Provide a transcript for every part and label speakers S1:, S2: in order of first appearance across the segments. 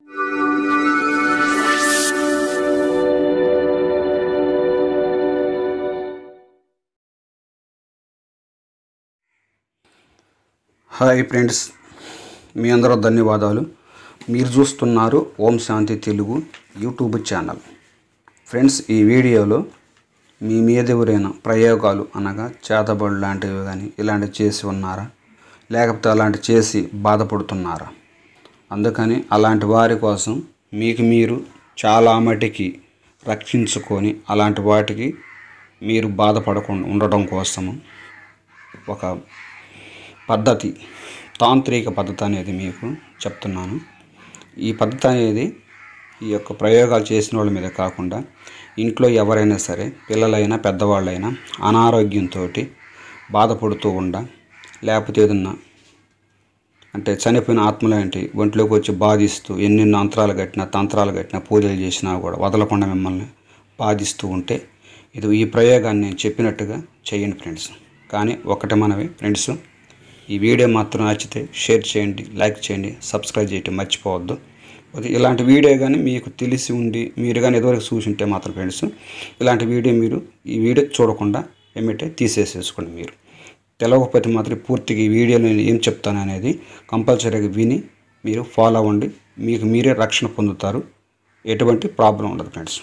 S1: hi friends మీ అందరూ ధన్యవాదాలు మీరు చూస్తున్నారు Om Shanti Telugu YouTube channel friends ఈ వీడియోలో మీ మీద ఎవరైనా ప్రయోగాలు అనగా చేతబడు లాంటివి కానీ ఇలాంటివి చేసి ఉన్నారా లేకపోతే అలాంటి చేసి బాధపడుతున్నారా అందుకని అలాంటి వారి కోసం మీకు మీరు చాలా మటుకి రక్షించుకొని అలాంటి వాటికి మీరు బాధపడకుండా ఉండటం కోసము ఒక పద్ధతి తాంత్రిక పద్ధతి అనేది మీకు చెప్తున్నాను ఈ పద్ధతి అనేది ఈ యొక్క ప్రయోగాలు చేసిన వాళ్ళ మీద కాకుండా ఇంట్లో ఎవరైనా సరే పిల్లలైనా పెద్దవాళ్ళైనా అనారోగ్యంతో బాధపడుతూ ఉండ లేకపోతే ఏదన్నా అంటే చనిపోయిన ఆత్మలాంటి ఒంట్లోకి వచ్చి బాధిస్తూ ఎన్నెన్నో అంతరాలు కట్టినా తంత్రాలు కట్టినా పూజలు చేసినా కూడా వదలకుండా మిమ్మల్ని బాధిస్తూ ఉంటే ఇది ఈ ప్రయోగాన్ని నేను చెప్పినట్టుగా చేయండి ఫ్రెండ్స్ కానీ ఒకటి మనవి ఫ్రెండ్స్ ఈ వీడియో మాత్రం నచ్చితే షేర్ చేయండి లైక్ చేయండి సబ్స్క్రైబ్ చేయటం మర్చిపోవద్దు అది ఇలాంటి వీడియో కానీ మీకు తెలిసి ఉండి మీరు కానీ ఎదువరకు చూసింటే మాత్రం ఫ్రెండ్స్ ఇలాంటి వీడియో మీరు ఈ వీడియో చూడకుండా ఏమిటే తీసేసేసుకోండి మీరు తెలవకపోతే మాత్రం పూర్తిగా ఈ వీడియోలో నేను ఏం చెప్తాను అనేది కంపల్సరీగా విని మీరు ఫాలో అవ్వండి మీకు మీరే రక్షణ పొందుతారు ఎటువంటి ప్రాబ్లం ఉండదు ఫ్రెండ్స్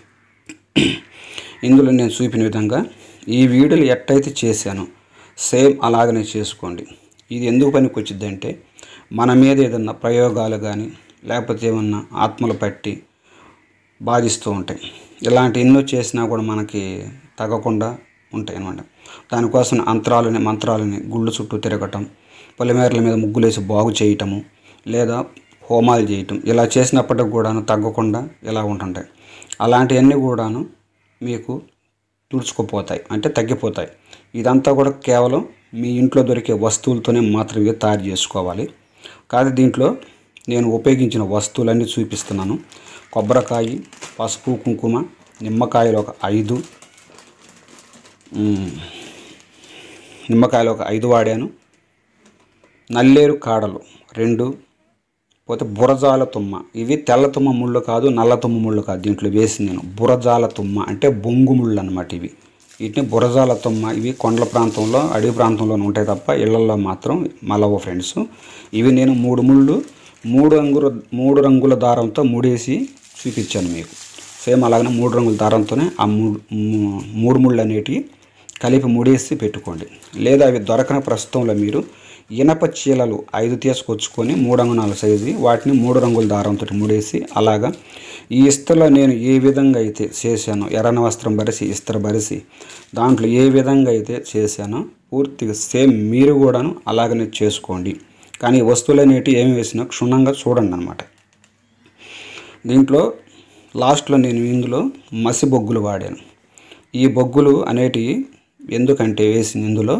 S1: ఇందులో నేను చూపిన విధంగా ఈ వీడియోలు ఎట్టయితే చేశానో సేమ్ అలాగనే చేసుకోండి ఇది ఎందుకు పనికి వచ్చిందంటే మన మీద ఏదన్నా ప్రయోగాలు కానీ లేకపోతే ఏమన్నా ఆత్మలు పట్టి బాధిస్తూ ఉంటాయి ఇలాంటి ఎన్నో చేసినా కూడా మనకి తగ్గకుండా ఉంటాయి అన్నమాట దానికోసం అంతరాలని మంత్రాలని గుళ్ళు చుట్టూ తిరగటం పొలిమేరల మీద ముగ్గులేసి బాగు చేయటము లేదా హోమాలు చేయటం ఇలా చేసినప్పటికి కూడాను తగ్గకుండా ఇలా ఉంటుంటాయి అలాంటివన్నీ కూడాను మీకు తుడుచుకుపోతాయి అంటే తగ్గిపోతాయి ఇదంతా కూడా కేవలం మీ ఇంట్లో దొరికే వస్తువులతోనే మాత్రమే తయారు చేసుకోవాలి కాదు దీంట్లో నేను ఉపయోగించిన వస్తువులన్నీ చూపిస్తున్నాను కొబ్బరికాయ పసుపు కుంకుమ నిమ్మకాయలు ఒక ఐదు మ్, నిమ్మకాయలు ఒక ఐదు వాడాను నల్లేరు కాడలు రెండు పోతే బురజాల తుమ్మ ఇవి తెల్ల తుమ్మ ముళ్ళు కాదు నల్ల తుమ్మ ముళ్ళు కాదు దీంట్లో వేసింది నేను బురజాల తుమ్మ అంటే బొంగు ముళ్ళు అనమాట ఇవి వీటిని బురజాల తుమ్మ ఇవి కొండల ప్రాంతంలో అడవి ప్రాంతంలో ఉంటాయి తప్ప ఇళ్లలో మాత్రం మలవ ఫ్రెండ్స్ ఇవి నేను మూడు ముళ్ళు మూడు రంగుల మూడు రంగుల దారంతో ముడేసి చూపించాను మీకు సేమ్ అలాగనే మూడు రంగుల దారంతోనే ఆ మూడు మూ- మూడు ముళ్ళు అనేటివి కలిపి ముడేసి పెట్టుకోండి లేదా అవి దొరకని ప్రస్తుతంలో మీరు ఇనప చీలలు ఐదు తీసుకొచ్చుకొని మూడు అంగుళాల సైజు వాటిని మూడు రంగుల దారంతో ముడేసి అలాగా ఈ ఇస్తలో నేను ఏ విధంగా అయితే చేశానో ఎర్రన వస్త్రం బరిసి ఇస్త్ర బరిసి దాంట్లో ఏ విధంగా అయితే చేశానో పూర్తిగా సేమ్ మీరు కూడాను అలాగనే చేసుకోండి కానీ ఈ వస్తువులు అనేటివి ఏమి వేసినా క్షుణ్ణంగా చూడండి అనమాట దీంట్లో లాస్ట్లో నేను ఇందులో మసి బొగ్గులు వాడాను ఈ బొగ్గులు అనేటివి ఎందుకంటే వేసిన ఇందులో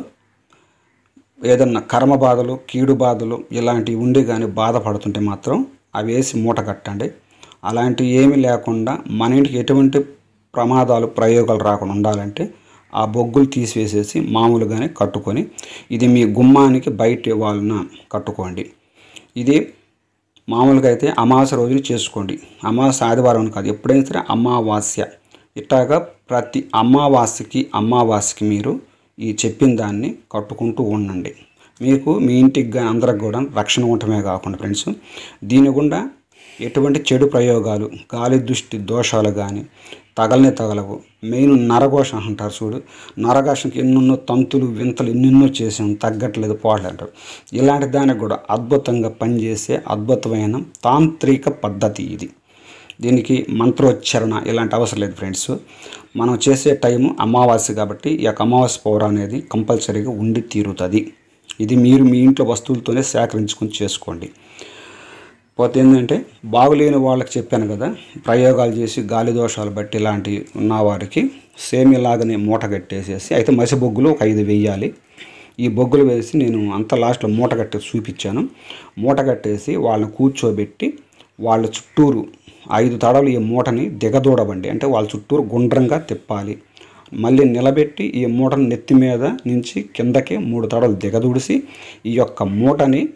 S1: ఏదన్నా కర్మ బాధలు కీడు బాధలు ఇలాంటివి ఉండి కానీ బాధపడుతుంటే మాత్రం అవి వేసి మూట కట్టండి అలాంటివి ఏమీ లేకుండా మన ఇంటికి ఎటువంటి ప్రమాదాలు ప్రయోగాలు రాకుండా ఉండాలంటే ఆ బొగ్గులు తీసివేసేసి మామూలుగానే కట్టుకొని ఇది మీ గుమ్మానికి బయట వాళ్ళన కట్టుకోండి ఇది మామూలుగా అయితే అమావాస్య రోజున చేసుకోండి అమావాస్య ఆదివారం అని కాదు ఎప్పుడైనా సరే అమావాస్య ఇట్లాగా ప్రతి అమావాస్యకి అమావాస్యకి మీరు ఈ చెప్పిన దాన్ని కట్టుకుంటూ ఉండండి మీకు మీ ఇంటికి కానీ అందరికి కూడా రక్షణ ఉండటమే కాకుండా ఫ్రెండ్స్ దీని గుండా ఎటువంటి చెడు ప్రయోగాలు గాలి దృష్టి దోషాలు కానీ తగలనే తగలవు మెయిన్ నరఘోష అంటారు చూడు నరఘోషకి ఎన్నెన్నో తంతులు వింతలు ఎన్నెన్నో చేసాం తగ్గట్లేదు పోవట్లేదు అంటారు ఇలాంటి దానికి కూడా అద్భుతంగా పనిచేసే అద్భుతమైన తాంత్రిక పద్ధతి ఇది దీనికి మంత్రోచ్చరణ ఇలాంటి అవసరం లేదు ఫ్రెండ్స్ మనం చేసే టైము అమావాస్య కాబట్టి ఈ యొక్క అమావాస్య పౌర అనేది కంపల్సరీగా ఉండి తీరుతుంది ఇది మీరు మీ ఇంట్లో వస్తువులతోనే సేకరించుకొని చేసుకోండి పోతే ఏంటంటే బాగులేని వాళ్ళకి చెప్పాను కదా ప్రయోగాలు చేసి గాలి దోషాలు బట్టి ఇలాంటివి ఉన్న వారికి సేమ్ ఇలాగనే మూట కట్టేసేసి అయితే మసి బొగ్గులు ఒక ఐదు వెయ్యాలి ఈ బొగ్గులు వేసి నేను అంత లాస్ట్లో మూట కట్టి చూపించాను మూట కట్టేసి వాళ్ళని కూర్చోబెట్టి వాళ్ళ చుట్టూరు ఐదు తడలు ఈ మూటని దిగదూడబండి అంటే వాళ్ళ చుట్టూరు గుండ్రంగా తిప్పాలి మళ్ళీ నిలబెట్టి ఈ మూటను నెత్తి మీద నుంచి కిందకి మూడు తడలు దిగదూడిసి ఈ యొక్క మూటని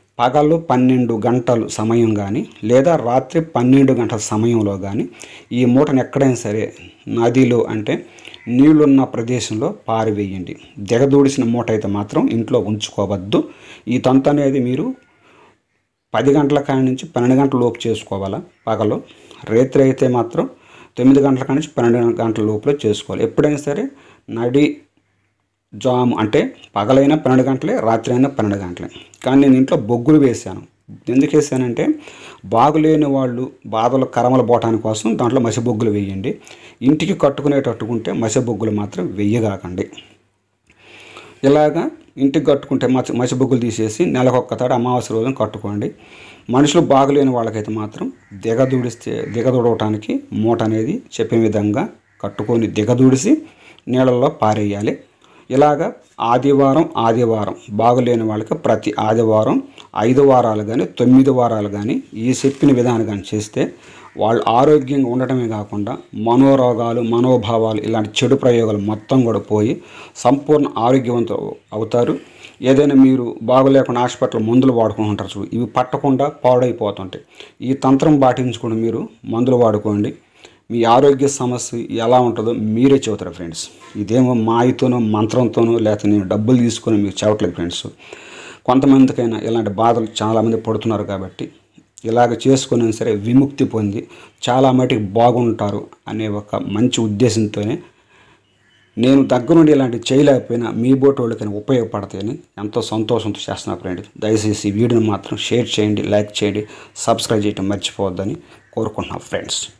S1: పగలు పన్నెండు గంటలు సమయం కానీ లేదా రాత్రి పన్నెండు గంటల సమయంలో కానీ ఈ మూటను ఎక్కడైనా సరే నదిలో అంటే నీళ్లున్న ప్రదేశంలో పారివేయండి దిగదూడిసిన మూట అయితే మాత్రం ఇంట్లో ఉంచుకోవద్దు ఈ తంతు అనేది మీరు పది గంటల కాడి నుంచి పన్నెండు గంటల లోపు చేసుకోవాలా పగలు రాత్రి అయితే మాత్రం తొమ్మిది గంటల కాడి నుంచి పన్నెండు గంటల లోపల చేసుకోవాలి ఎప్పుడైనా సరే నడి జామ్ అంటే పగలైనా పన్నెండు గంటలే రాత్రి అయినా పన్నెండు గంటలే కానీ నేను ఇంట్లో బొగ్గులు వేశాను ఎందుకు వేసానంటే బాగులేని వాళ్ళు బాధలు కరమలు పోవటాని కోసం దాంట్లో మసి బొగ్గులు వేయండి ఇంటికి కట్టుకునేటట్టుకుంటే మసి బొగ్గులు మాత్రం వెయ్యగాకండి ఇలాగా ఇంటికి కట్టుకుంటే మసి మసి బొగ్గులు తీసేసి నెలకొక్కతాడు అమావాస్య రోజున కట్టుకోండి మనుషులు బాగులేని వాళ్ళకైతే మాత్రం దిగదూడిస్తే దిగదూడటానికి మూట అనేది చెప్పే విధంగా కట్టుకొని దిగదూడిసి నీళ్ళల్లో పారేయాలి ఇలాగా ఆదివారం ఆదివారం బాగులేని వాళ్ళకి ప్రతి ఆదివారం ఐదు వారాలు కానీ తొమ్మిది వారాలు కానీ ఈ చెప్పిన విధానం కానీ చేస్తే వాళ్ళు ఆరోగ్యంగా ఉండటమే కాకుండా మనోరోగాలు మనోభావాలు ఇలాంటి చెడు ప్రయోగాలు మొత్తం కూడా పోయి సంపూర్ణ ఆరోగ్యవంతులు అవుతారు ఏదైనా మీరు బాగోలేకుండా హాస్పిటల్ మందులు వాడుకుంటుంటారు చూడు ఇవి పట్టకుండా పాడైపోతుంటాయి ఈ తంత్రం పాటించుకుని మీరు మందులు వాడుకోండి మీ ఆరోగ్య సమస్య ఎలా ఉంటుందో మీరే చెబుతారు ఫ్రెండ్స్ ఇదేమో మాయతోనో మంత్రంతోనో లేకపోతే నేను డబ్బులు తీసుకొని మీకు చెప్పట్లేదు ఫ్రెండ్స్ కొంతమందికైనా ఇలాంటి బాధలు చాలామంది పడుతున్నారు కాబట్టి ఇలాగ చేసుకున్నా సరే విముక్తి పొంది చాలా మటుకు బాగుంటారు అనే ఒక మంచి ఉద్దేశంతోనే నేను దగ్గరుండి ఇలాంటివి చేయలేకపోయినా మీ బోటి వాళ్ళకైనా ఉపయోగపడతాయని ఎంతో సంతోషంతో చేస్తున్నా ఫ్రెండ్ దయచేసి ఈ వీడియోని మాత్రం షేర్ చేయండి లైక్ చేయండి సబ్స్క్రైబ్ చేయడం మర్చిపోవద్దని కోరుకుంటున్నాను ఫ్రెండ్స్